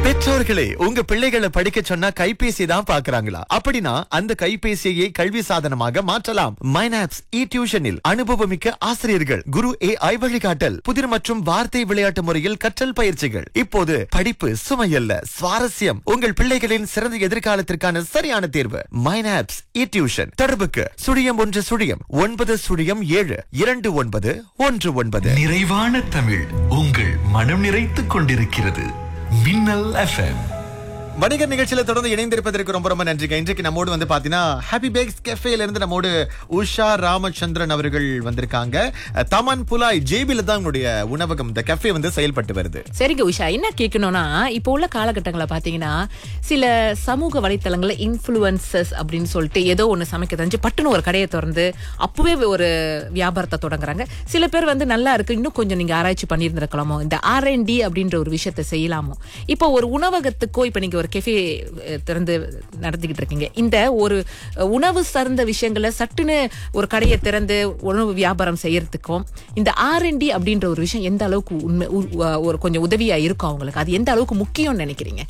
பெற்றோர்களே உங்க பிள்ளைகளை படிக்க சொன்னா கைபேசி தான் பாக்குறாங்களா அப்படின்னா அந்த கைபேசியை கல்வி சாதனமாக மாற்றலாம் மைனாப்ஸ் இ டியூஷனில் அனுபவமிக்க ஆசிரியர்கள் குரு ஏ ஐ வழிகாட்டல் புதிர் மற்றும் வார்த்தை விளையாட்டு முறையில் கற்றல் பயிற்சிகள் இப்போது படிப்பு சுமையல்ல சுவாரஸ்யம் உங்கள் பிள்ளைகளின் சிறந்த எதிர்காலத்திற்கான சரியான தேர்வு மைனாப்ஸ் இ டியூஷன் தொடர்புக்கு சுழியம் ஒன்று சுழியம் ஒன்பது சுழியம் ஏழு இரண்டு ஒன்பது ஒன்று ஒன்பது நிறைவான தமிழ் உங்கள் மனம் நிறைத்துக் கொண்டிருக்கிறது மின்னல் எஃப்எம் வணிகர் நிகழ்ச்சியில தொடர்ந்து இணைந்திருப்பதற்கு ரொம்ப ரொம்ப நன்றிங்க இன்றைக்கு நம்மோடு வந்து பாத்தீங்கன்னா ஹாப்பி பேக்ஸ் கெஃபேல இருந்து நம்மோடு உஷா ராமச்சந்திரன் அவர்கள் வந்திருக்காங்க அஹ், தமன் புலாய் ஜேபில தான் உங்களுடைய உணவகம் இந்த கெஃபே வந்து செயல்பட்டு வருது சரிங்க உஷா என்ன கேட்கணும்னா இப்போ உள்ள காலகட்டங்களை பாத்தீங்கன்னா சில சமூக வலைத்தளங்கள்ல இன்ஃபுளுசஸ் அப்படின்னு சொல்லிட்டு ஏதோ ஒண்ணு சமைக்க தெரிஞ்சு பட்டுன்னு ஒரு கடையை திறந்து அப்பவே ஒரு வியாபாரத்தை தொடங்குறாங்க சில பேர் வந்து நல்லா இருக்கு இன்னும் கொஞ்சம் நீங்க ஆராய்ச்சி பண்ணியிருந்திருக்கலாமோ இந்த ஆர்என்டி அப்படின்ற ஒரு விஷயத்தை செய்யலாமோ இப்போ ஒரு உணவகத்துக்கோ இப்ப நீங்க ஒரு கெஃபே திறந்து நடத்திக்கிட்டு இருக்கீங்க இந்த ஒரு அஹ், உணவு சார்ந்த விஷயங்களை சட்டுன்னு ஒரு கடையை திறந்து உணவு வியாபாரம் செய்யறதுக்கும் இந்த ஆர்என்டி அப்படின்ற ஒரு விஷயம் எந்த அளவுக்கு உண்மை உ- உ- ஒரு கொஞ்சம் உதவியா இருக்கும் அவங்களுக்கு அது எந்த அளவுக்கு முக்கியம்னு நினைக்கிறீங்க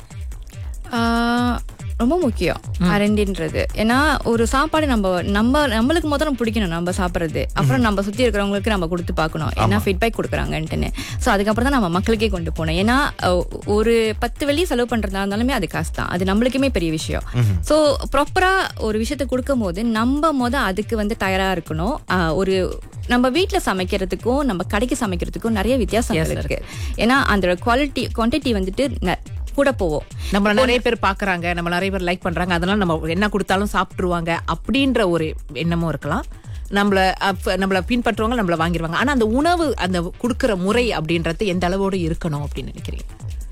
ஆஹ் ரொம்ப முக்கியம் அரண்டின்றது ஏன்னா ஒரு சாப்பாடு நம்ம நம்ம நம்மளுக்கு முதல்ல பிடிக்கணும் நம்ம சாப்பிட்றது அப்புறம் நம்ம சுத்தி இருக்கிறவங்களுக்கு நம்ம கொடுத்து பார்க்கணும் என்ன ஃபீட்பேக் கொடுக்குறாங்கன்ட்டுன்னு ஸோ அதுக்கப்புறம் தான் நம்ம மக்களுக்கே கொண்டு போகணும் ஏன்னா அஹ், ஒரு பத்து வெள்ளி செலவு பண்றதா இருந்தாலுமே அது காசு தான் அது நம்மளுக்குமே பெரிய விஷயம் ஸோ ப்ராப்பரா ஒரு விஷயத்த கொடுக்கும் போது நம்ம முத அதுக்கு வந்து தயாரா இருக்கணும் ஆஹ், ஒரு நம்ம வீட்ல சமைக்கிறதுக்கும் நம்ம கடைக்கு சமைக்கிறதுக்கும் நிறைய வித்தியாசங்கள் இருக்கு ஏன்னா அந்த குவாலிட்டி குவான்டிட்டி வந்துட்டு ந- கூட போவோம் நம்மள நிறைய பேர் பாக்குறாங்க நம்ம நிறைய பேர் லைக் பண்றாங்க அதனால நம்ம என்ன கொடுத்தாலும் சாப்பிட்டுருவாங்க அப்படின்ற ஒரு எண்ணமும் இருக்கலாம் நம்மள அப்ப நம்மள பின்பற்றுவாங்க நம்மள வாங்கிடுவாங்க ஆனா அந்த உணவு அந்த கொடுக்கிற முறை அப்படின்றது எந்த அளவோடு இருக்கணும் அப்படின்னு நினைக்கிறீங்க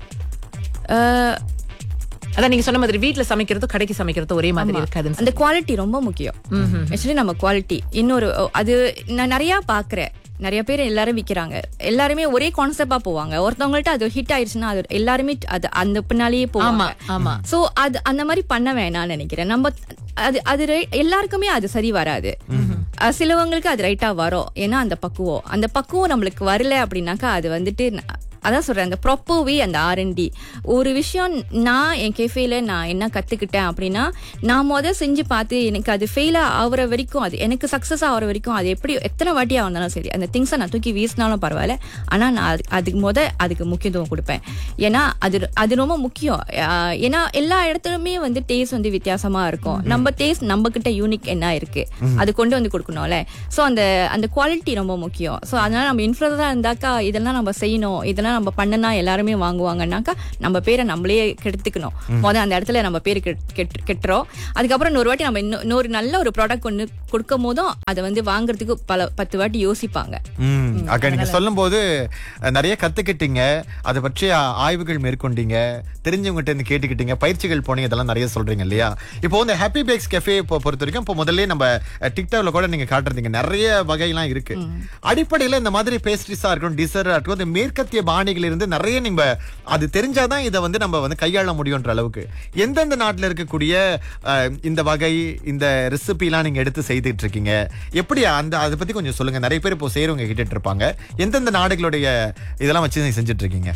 ஆஹ், அதான் நீங்க சொன்ன மாதிரி வீட்ல சமைக்கிறது கடைக்கு சமைக்கிறது ஒரே மாதிரி இருக்காதுன்னு அந்த குவாலிட்டி ரொம்ப முக்கியம் ஆக்சுவலி நம்ம குவாலிட்டி இன்னொரு ஓ, அது நான் நிறைய பாக்குறேன் நிறைய பேர் எல்லாரும் விக்கிறாங்க எல்லாருமே ஒரே கான்செப்டா போவாங்க ஒருத்தவங்கள்ட்ட அது ஹிட் ஆயிருச்சுன்னா அது எல்லாருமே அது அந்த பின்னாலேயே ஆமா போவாங்க ஆமா சோ அது அந்த மாதிரி பண்ண வேணாம்னு நினைக்கிறேன் நம்ம அது அது ரை- எல்லாருக்குமே அது சரி வராது அஹ் சிலவங்களுக்கு அது ரைட்டா வரும் ஏன்னா அந்த பக்குவம் அந்த பக்குவம் நம்மளுக்கு வரல அப்படின்னாக்கா அது வந்துட்டு ந- அதான் சொல்றேன் அந்த ப்ராப்பர்வே அந்த ஆர்என்டி ஒரு விஷயம் நான் என் கேஃபேல நான் என்ன கத்துக்கிட்டேன் அப்படின்னா நான் முத செஞ்சு பார்த்து எனக்கு அது ஃபெயில் ஆகுற வரைக்கும் அது எனக்கு சக்சஸ் ஆகுற வரைக்கும் அது எப்படி எத்தனை வாட்டியா வந்தாலும் சரி அந்த திங்ஸை நான் தூக்கி வீசினாலும் பரவாயில்ல ஆனா நான் அது- அதுக்கு முத அதுக்கு முக்கியத்துவம் கொடுப்பேன் ஏன்னா அது அது ரொம்ப முக்கியம் ஆஹ் ஏன்னா எல்லா இடத்துலயுமே வந்து டேஸ்ட் வந்து வித்தியாசமா இருக்கும் நம்ம டேஸ்ட் நம்ம கிட்ட யூனிக் என்ன இருக்கு அது கொண்டு வந்து கொடுக்கணும்ல சோ அந்த அந்த குவாலிட்டி ரொம்ப முக்கியம் சோ அதனால நம்ம இன்ஃபுளுசரா இருந்தாக்கா இதெல்லாம் நம்ம செய்யணும் இதெல்லாம் நம்ம பண்ணனா எல்லாருமே வாங்குவாங்கன்னாக்கா நம்ம பேரை நம்மளே கெடுத்துக்கணும் முத அந்த இடத்துல நம்ம பேர் கெட்டுறோம் அதுக்கப்புறம் இன்னொரு வாட்டி நம்ம இன்னும் இன்னொரு நல்ல ஒரு ப்ராடக்ட் ஒன்று கொடுக்கும் போதும் அதை வந்து வாங்குறதுக்கு பல பத்து வாட்டி யோசிப்பாங்க ம் அக்கா நீங்க சொல்லும் போது அஹ், நிறைய கத்துக்கிட்டீங்க அதை பற்றி ஆ- ஆய்வுகள் மேற்கொண்டீங்க தெரிஞ்சவங்ககிட்ட இருந்து கேட்டுக்கிட்டீங்க பயிற்சிகள் போனீங்க இதெல்லாம் நிறைய சொல்றீங்க இல்லையா இப்போ இந்த ஹாப்பி பேக்ஸ் கெஃபே பொறுத்த வரைக்கும் இப்போ முதல்ல நம்ம அஹ், டிக்டாக்ல கூட நீங்க காட்டுறீங்க நிறைய வகையெல்லாம் இருக்கு அடிப்படையில இந்த மாதிரி பேஸ்ட்ரிஸா இருக்கட்டும் டிசர்டா இருக்கட்டும் இந்த மேற்கத்திய பாணிகள் இருந்து நிறைய நீங்க அது தெரிஞ்சாதான் இதை வந்து நம்ம வந்து கையாள முடியும்ன்ற அளவுக்கு எந்தெந்த நாட்டுல இருக்கக்கூடிய அஹ், இந்த வகை இந்த ரெசிபிலாம் நீங்க எடுத்து செய்துட்டு இருக்கீங்க எப்படி அந்த அதை பத்தி கொஞ்சம் சொல்லுங்க நிறைய பேர் இப்போ செய்யறவங்க கேட்டுட்டு இருப்பாங்க எந்தெந்த நாடுகளுடைய இதெல்லாம் வச்சு நீங்க செஞ்சுட்டு இருக்கீங்க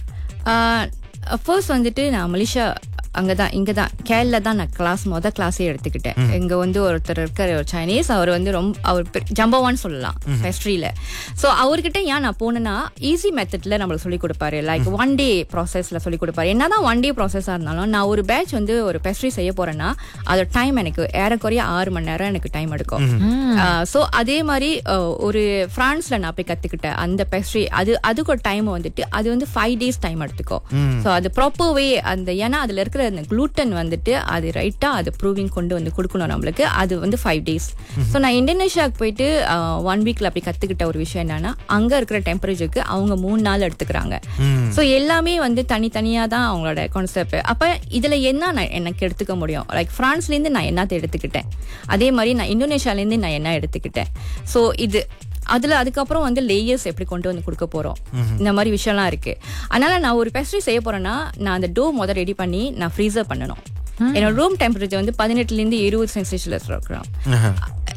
ஃபர்ஸ்ட் வந்துட்டு நான் மலேசியா அங்கதான் இங்க தான் கேரள தான் நான் கிளாஸ் மொத கிளாஸே எடுத்துக்கிட்டேன் இங்க வந்து ஒருத்தர் இருக்காரு ஒரு சைனீஸ் அவர் வந்து ரொம்ப அவர் ஜம்பவான்னு சொல்லலாம் பெஸ்ட்ரியில ஸோ அவர்கிட்ட ஏன் நான் போனேன்னா ஈஸி மெத்தட்ல நம்மளுக்கு சொல்லி கொடுப்பாரு லைக் ஒன் டே ப்ராசஸ்ல சொல்லி கொடுப்பாரு என்னதான் ஒன் டே ப்ராசஸா இருந்தாலும் நான் ஒரு பேட்ச் வந்து ஒரு பெஸ்ட்ரி செய்ய போறேன்னா அதோட டைம் எனக்கு ஏறக்குறைய ஆறு மணி நேரம் எனக்கு டைம் எடுக்கும் ஸோ அதே மாதிரி அஹ், ஒரு பிரான்ஸ்ல நான் போய் கத்துக்கிட்டேன் அந்த பெஸ்ட்ரி அது அதுக்கு ஒரு டைம் வந்துட்டு அது வந்து ஃபைவ் டேஸ் டைம் எடுத்துக்கும் ஸோ அது ப்ராப்பர் வே அந்த ஏன்னா அதுல இருக்கிற அந்த குளூட்டன் வந்துட்டு அது ரைட்டா அது ப்ரூவிங் கொண்டு வந்து கொடுக்கணும் நம்மளுக்கு அது வந்து ஃபைவ் டேஸ் ஸோ நான் இந்தோனேஷியாவுக்கு போயிட்டு ஒன் வீக்ல அப்படி கத்துக்கிட்ட ஒரு விஷயம் என்னன்னா அங்க இருக்கிற டெம்பரேச்சருக்கு அவங்க மூணு நாள் எடுத்துக்கிறாங்க ஸோ எல்லாமே வந்து தனித்தனியா தான் அவங்களோட கான்செப்ட் அப்ப இதுல என்ன நான் எனக்கு எடுத்துக்க முடியும் லைக் பிரான்ஸ்ல இருந்து நான் என்னத்தை எடுத்துக்கிட்டேன் அதே மாதிரி நான் இந்தோனேஷியால இருந்து நான் என்ன எடுத்துக்கிட்டேன் ஸோ இது அதுல அதுக்கப்புறம் வந்து லேயர்ஸ் எப்படி கொண்டு வந்து கொடுக்க போறோம் இந்த மாதிரி விஷயம்லாம் இருக்கு அதனால நான் ஒரு பெஸ்ட்ரி செய்ய போறேன்னா நான் அந்த டோ முதல் ரெடி பண்ணி நான் ஃப்ரீசர் பண்ணணும் என்னோட ரூம் டெம்பரேச்சர் வந்து பதினெட்டுல இருந்து இருபது சென்சிஷியஸ் இருக்கிறோம்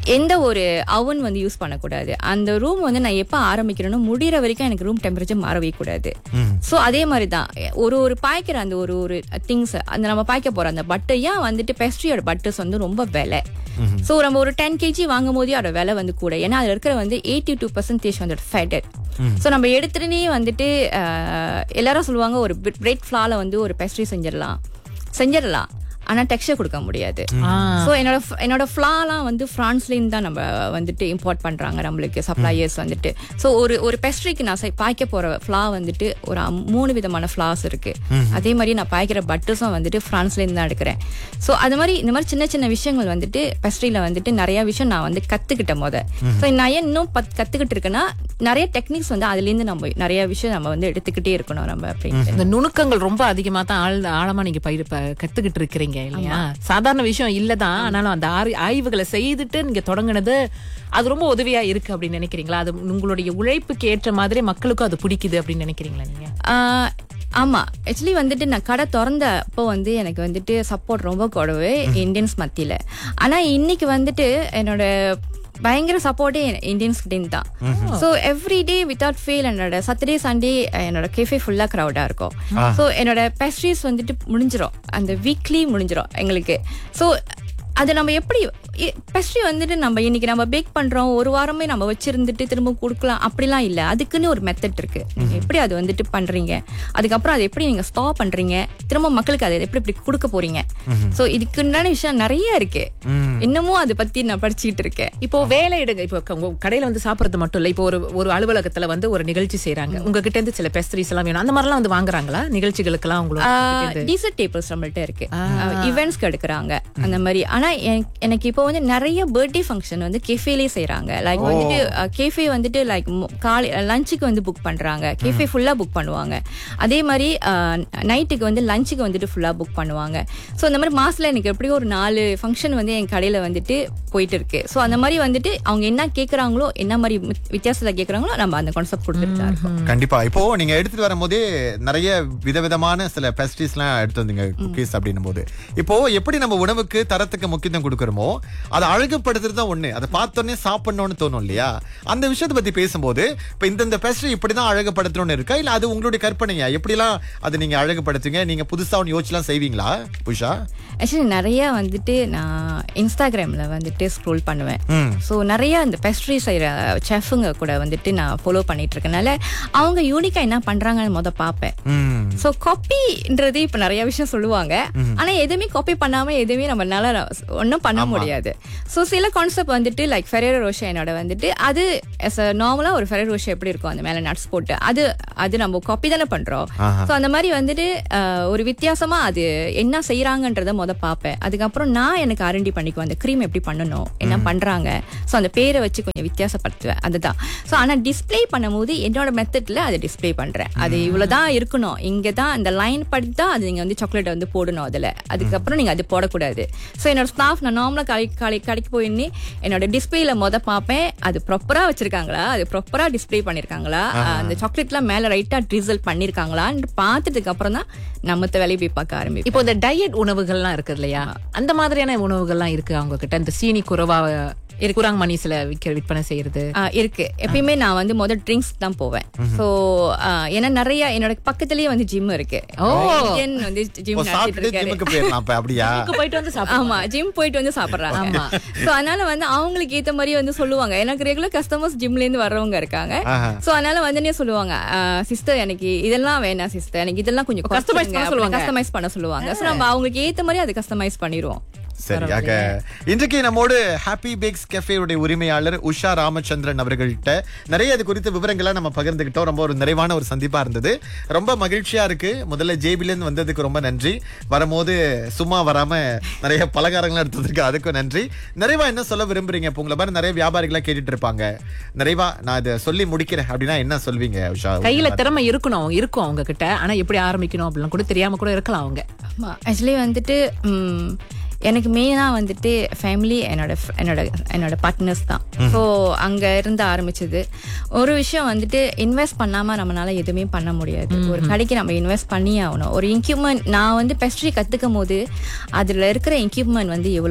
எந்த ஒரு அவன் வந்து யூஸ் பண்ணக்கூடாது அந்த ரூம் வந்து நான் எப்ப ஆரம்பிக்கிறேனோ முடிகிற வரைக்கும் எனக்கு ரூம் டெம்பரேச்சர் மாறவே கூடாது ஸோ அதே மாதிரி தான் ஒரு ஒரு பாய்க்கிற அந்த ஒரு ஒரு திங்ஸ் அந்த நம்ம பாய்க்க போற அந்த பட்டு ஏன் வந்துட்டு பெஸ்ட்ரியோட பட்டர்ஸ் வந்து ரொம்ப விலை ஸோ நம்ம ஒரு டென் கேஜி வாங்கும் போதே அதோட விலை வந்து கூட ஏன்னா அதுல இருக்கிற வந்து எயிட்டி டூ பர்சன்டேஜ் வந்து ஃபேட்டட் ஸோ நம்ம எடுத்துட்டே வந்துட்டு அஹ், எல்லாரும் சொல்லுவாங்க ஒரு பிரெட் ஃப்ளால வந்து ஒரு பெஸ்ட்ரி செஞ்சிடலாம் செஞ்சிடலாம் ஆனா டெக்ஸ்டர் கொடுக்க முடியாது ஸோ என்னோட f- என்னோட ஃப்ளாலாம் வந்து பிரான்ஸ்லேருந்து தான் நம்ம வந்துட்டு இம்போர்ட் பண்றாங்க நம்மளுக்கு சப்ளையர்ஸ் வந்துட்டு ஸோ ஒரு ஒரு பெஸ்ட்ரிக்கு நான் செய்- பாய்க்க போற ஃப்ளா வந்துட்டு ஒரு அம்- மூணு விதமான ஃப்ளாஸ் இருக்கு அதே மாதிரி நான் பாய்க்கிற பட்டர்ஸும் வந்துட்டு பிரான்ஸ்லேருந்து தான் எடுக்கிறேன் ஸோ அது மாதிரி இந்த மாதிரி சின்ன சின்ன விஷயங்கள் வந்துட்டு பெஸ்ட்ரியில வந்துட்டு நிறைய விஷயம் நான் வந்து கத்துக்கிட்டேன் முத ஸோ நான் ஏன் இன்னும் பத் கத்துக்கிட்டு இருக்கேன்னா நிறைய டெக்னிக்ஸ் வந்து அதுலேருந்து நம்ம நிறைய விஷயம் நம்ம வந்து எடுத்துக்கிட்டே இருக்கணும் நம்ம அப்படின்ட்டு இந்த நுணுக்கங்கள் ரொம்ப அதிகமா தான் ஆழ் ஆழமா நீங்க பயிர் ப- கத்துக்கிட்டு இருக்கிறீங்க இல்லையா சாதாரண விஷயம் இல்லதான் ஆனாலும் அந்த ஆரி- ஆய்வுகளை செய்துட்டு நீங்க தொடங்குனது அது ரொம்ப உதவியா இருக்கு அப்படின்னு நினைக்கிறீங்களா அது உங்களுடைய உழைப்புக்கு ஏற்ற மாதிரி மக்களுக்கும் அது பிடிக்குது அப்படின்னு நினைக்கிறீங்களா நீங்க ஆஹ் ஆமா ஆக்சுவலி வந்துட்டு நான் கடை திறந்த அப்போ வந்து எனக்கு வந்துட்டு சப்போர்ட் ரொம்ப குறைவு இந்தியன்ஸ் மத்தியில ஆனா இன்னைக்கு வந்துட்டு என்னோட பயங்கர சப்போர்ட்டே இந்தியன்ஸ் கிட்டேருந்து தான் so every day without fail என்னோட சாட்டர்டே சண்டே என்னோட கேஃபே ஃபுல்லா க்ரௌடா இருக்கும் ஸோ என்னோட பெஸ்ட்ரீஸ் வந்துட்டு முடிஞ்சிரும் அந்த வீக்லி முடிஞ்சிரும் எங்களுக்கு ஸோ அது நம்ம எப்படி பெஸ்ட்ரி வந்துட்டு நம்ம இன்னைக்கு நம்ம பேக் பண்றோம் ஒரு வாரமே நம்ம வச்சிருந்துட்டு திரும்ப கொடுக்கலாம் அப்படிலாம் இல்ல அதுக்குன்னு ஒரு மெத்தட் இருக்கு நீங்க எப்படி அது வந்துட்டு பண்றீங்க அதுக்கப்புறம் அதை எப்படி நீங்க ஸ்டாப் பண்றீங்க திரும்ப மக்களுக்கு அதை எப்படி எப்படி கொடுக்க போறீங்க சோ இதுக்குண்டான விஷயம் நிறைய இருக்கு இன்னமும் அதை பத்தி நான் படிச்சுக்கிட்டு இருக்கேன் இப்போ வேலை இடங்க இப்போ க- உங்க கடையில வந்து சாப்பிடுறது மட்டும் இல்ல இப்போ ஒரு ஒரு அலுவலகத்துல வந்து ஒரு நிகழ்ச்சி செய்றாங்க உங்ககிட்ட இருந்து சில பெஸ்ட்ரீஸ் எல்லாம் வேணும் அந்த மாதிரிலாம் வந்து வாங்குறாங்களா நிகழ்ச்சிகளுக்கெல்லாம் உங்களுக்கு டீசர்ட் டேபிள்ஸ் நம்மள்ட்ட இருக்கு ஈவெண்ட்ஸ்க்கு எடுக்கிறாங்க அந்த மாதிரி ஆனா எனக்கு- எனக்கு இப்போ வந்து நிறைய பர்த்டே ஃபங்க்ஷன் வந்து கெஃபேலே செய்றாங்க லைக் வந்துட்டு கேஃபே வந்துட்டு லைக் காலை லஞ்சுக்கு வந்து புக் பண்றாங்க கேஃபே ஃபுல்லா புக் பண்ணுவாங்க அதே மாதிரி நைட்டுக்கு வந்து லஞ்சுக்கு வந்துட்டு ஃபுல்லா புக் பண்ணுவாங்க ஸோ அந்த மாதிரி மாசத்துல எனக்கு எப்படியும் ஒரு நாலு ஃபங்க்ஷன் வந்து என் கடையில வந்துட்டு போயிட்டு இருக்கு ஸோ அந்த மாதிரி வந்துட்டு அவங்க என்ன கேக்குறாங்களோ என்ன மாதிரி வித்- வித்தியாசத்துல கேக்குறாங்களோ நம்ம அந்த கான்செப்ட் கொடுத்துட்டு தான் இருக்கோம் கண்டிப்பா இப்போ நீங்க எடுத்துட்டு வரும்போதே நிறைய விதவிதமான சில பெஸ்ட்ரீஸ் எல்லாம் எடுத்து வந்தீங்க குக்கீஸ் அப்படின்னும் போது இப்போ எப்படி நம்ம உணவுக்கு தரத்துக்கு முக்கியத்துவம் கொடுக்கறோமோ அதை அழகுபடுத்துறது தான் ஒண்ணு அதை பார்த்தோன்னே சாப்பிடணும்னு தோணும் இல்லையா அந்த விஷயத்தை பத்தி பேசும்போது இப்ப இந்தந்த பெஸ்ட்ரி இப்படிதான் அழகுபடுத்தணும்னு இருக்கா இல்ல அது உங்களுடைய கற்பனையா எப்படிலாம் அது நீங்க அழகுபடுத்துங்க நீங்க புதுசா ஒன்று யோசிச்சுலாம் செய்வீங்களா புஷா ஆக்சுவலி நிறைய வந்துட்டு நான் இன்ஸ்டாகிராம்ல வந்துட்டு ஸ்க்ரோல் பண்ணுவேன் ஸோ நிறைய இந்த பெஸ்ட்ரி செய்யற செஃப்ங்க கூட வந்துட்டு நான் ஃபாலோ பண்ணிட்டு இருக்கனால அவங்க யூனிக்கா என்ன பண்றாங்கன்னு முத பார்ப்பேன் ம் ஸோ காப்பின்றது இப்ப நிறைய விஷயம் சொல்லுவாங்க ஆனா எதுவுமே காப்பி பண்ணாம எதுவுமே நம்மளால ஒன்றும் பண்ண முடியாது ஸோ சில கான்செப்ட் வந்துட்டு லைக் ஃபெரேரோ ரோஷா என்னோட வந்துட்டு அது எஸ் நார்மலா ஒரு ஃபெரேரோ ரோஷா எப்படி இருக்கும் அந்த மேல நட்ஸ் போட்டு அது அது நம்ம காப்பி தானே பண்றோம் ஸோ அந்த மாதிரி வந்துட்டு அஹ், ஒரு வித்தியாசமா அது என்ன செய்யறாங்கன்றத முத பார்ப்பேன் அதுக்கப்புறம் நான் எனக்கு அரண்டி பண்ணிக்குவேன் அந்த க்ரீம் எப்படி பண்ணணும் என்ன பண்றாங்க ஸோ அந்த பேரை வச்சு கொஞ்சம் வித்தியாசப்படுத்துவேன் அதுதான் ஸோ ஆனா டிஸ்ப்ளே பண்ணும்போது என்னோட மெத்தட்ல அதை டிஸ்ப்ளே பண்றேன் அது இவ்வளவுதான் இருக்கணும் இங்க தான் இந்த லைன் படி தான் அது நீங்க வந்து சாக்லேட் வந்து போடணும் அதுல அதுக்கப்புறம் நீங்க அது போடக்கூடாது ஸோ என்னோட ஸ்டாஃப் நான் நார்மலா கடை கடை கடைக்கு போயின்னு என்னோட டிஸ்பிளேல முத பார்ப்பேன் அது ப்ராப்பரா வச்சிருக்காங்களா அது ப்ராப்பரா டிஸ்ப்ளே பண்ணிருக்காங்களா அந்த சாக்லேட்லாம் மேல ரைட்டா ட்ரிசல் பண்ணிருக்காங்களான்னு பார்த்ததுக்கு அப்புறம் தான் நம்ம வேலையை போய் பார்க்க ஆரம்பிப்போம் இப்போ இந்த டயட் உணவுகள்லாம் இருக்கு இல்லையா அந்த மாதிரியான உணவுகள்லாம் இருக்கு அவங்க கிட்ட இந்த சீனி குறைவா குராங் மணிஸ்ல விற்கிற விற்பனை செய்யறது ஆ, இருக்கு எப்பயுமே நான் வந்து முதல் ட்ரிங்க்ஸ் தான் போவேன் ஸோ ஏன்னா நிறைய என்னோட பக்கத்துலயே வந்து ஜிம் இருக்கு ஓ. Indian வந்து ஜிம் இப்போ நடத்திட்டு சாப்பிட்டு இருக்காரு ஜிம்முக்கு போயிடலாம் அப்ப அப்படியா அங்க போயிட்டு வந்து சாப்பிடுவோம் ஆமா ஜிம் போயிட்டு வந்து சாப்பிடுறாங்க ஆமா. சோ அதனால வந்து அவங்களுக்கு ஏத்த மாதிரி வந்து சொல்லுவாங்க எனக்கு ரெகுலர் கஸ்டமர்ஸ் ஜிம்ல இருந்து வர்றவங்க இருக்காங்க ஆஹா. சோ அதனால வந்து சொல்லுவாங்க சிஸ்டர் எனக்கு இதெல்லாம் வேணாம் சிஸ்டர் எனக்கு இதெல்லாம் கொஞ்சம் Customize பண்ண சொல்லுவாங்க. கஸ்டமைஸ் பண்ண சொல்லுவாங்க சோ நம்ம அவங்களுக்கு ஏத்த மாதிரி அதை கஸ்டமைஸ் பண்ணிடுவோம் சரியாக இன்றைக்கு நம்மோடு ஹாப்பி பேக்ஸ் கெஃபேவுடைய உரிமையாளர் உஷா ராமச்சந்திரன் அவர்கள்ட்ட நிறைய இது குறித்த விவரங்களை நம்ம பகிர்ந்துகிட்டோம் ரொம்ப ஒரு நிறைவான ஒரு சந்திப்பா இருந்தது ரொம்ப மகிழ்ச்சியா இருக்கு முதல்ல ஜேபில இருந்து வந்ததுக்கு ரொம்ப நன்றி வரும்போது சும்மா வராம நிறைய பலகாரங்களும் எடுத்ததுக்கு அதுக்கும் நன்றி நிறைவா என்ன சொல்ல விரும்புறீங்க இப்போ உங்களை மாதிரி நிறைய வியாபாரிகளா கேட்டுட்டு இருப்பாங்க நிறைவா நான் இதை சொல்லி முடிக்கிறேன் அப்படின்னா என்ன சொல்வீங்க உஷா கையில திறமை இருக்கணும் அவங்க இருக்கும் அவங்க கிட்ட ஆனா எப்படி ஆரம்பிக்கணும் அப்படிலாம் கூட தெரியாம கூட இருக்கலாம் அவங்க ஆமா ஆக்சுவலி வந்துட்டு ம், எனக்கு மெயினாக வந்துட்டு ஃபேமிலி என்னோட fr- என்னோட என்னோட பார்ட்னர்ஸ் தான் ஸோ அங்கே இருந்து ஆரம்பிச்சது ஒரு விஷயம் வந்துட்டு இன்வெஸ்ட் பண்ணாமல் நம்மளால எதுவுமே பண்ண முடியாது ஒரு கடைக்கு நம்ம இன்வெஸ்ட் பண்ணியே ஆகணும் ஒரு எக்யூப்மெண்ட் நான் வந்து பெஸ்ட்ரி கற்றுக்கும் போது அதில் இருக்கிற எக்யூப்மெண்ட் வந்து எவ்வளோ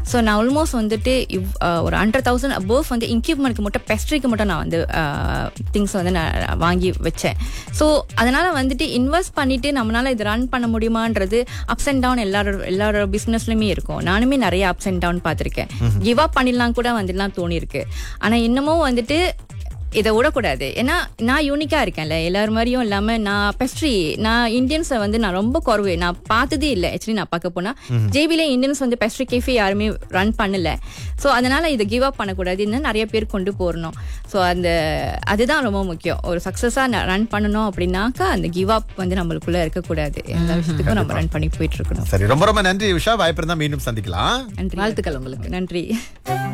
ஸோ நான் ஆல்மோஸ்ட் வந்துட்டு இவ் அஹ், ஒரு ஹண்ட்ரட் தௌசண்ட் அபோவ் வந்து இன்க்யூப்மெண்ட்க்கு மட்டும் பெஸ்ட்ரிக்கு மட்டும் நான் வந்து திங்ஸ் வந்து நான் வாங்கி வச்சேன் ஸோ அதனால வந்துட்டு இன்வெஸ்ட் பண்ணிட்டு நம்மளால இது ரன் பண்ண முடியுமான்றது அப்ஸ் அண்ட் டவுன் எல்லாரோட எல்லாரோட பிஸ்னஸ்லையுமே இருக்கும் நானுமே நிறைய அப்ஸ் அண்ட் டவுன் பார்த்துருக்கேன் கிவ் அப் பண்ணிடலாம் கூட வந்துலாம் தோணிருக்கு ஆனா இன்னமும் வந்துட்டு இதை விடக்கூடாது ஏன்னா நான் யூனிக்கா இருக்கேன்ல எல்லார் மாதிரியும் இல்லாம நான் பெஸ்ட்ரி நான் இந்தியன்ஸை வந்து நான் ரொம்ப குறவு நான் பார்த்ததே இல்லை ஆக்சுவலி நான் பார்க்க போனா ஜேபில இந்தியன்ஸ் வந்து பெஸ்ட்ரி கேஃபே யாருமே ரன் பண்ணல ஸோ அதனால இதை கிவ் அப் பண்ணக்கூடாது இன்னும் நிறைய பேர் கொண்டு போறணும் ஸோ அந்த அதுதான் ரொம்ப முக்கியம் ஒரு சக்சஸா ரன் பண்ணணும் அப்படின்னாக்கா அந்த கிவ் அப் வந்து நம்மளுக்குள்ள இருக்கக்கூடாது எல்லா விஷயத்துக்கும் நம்ம ரன் பண்ணி போயிட்டு இருக்கணும் சரி ரொம்ப ரொம்ப நன்றி உஷா வாய்ப்பு இருந்தா மீண்டும் சந்திக்கலாம் நன்றி வாழ்த்துக்கள் உங்களுக்கு நன்றி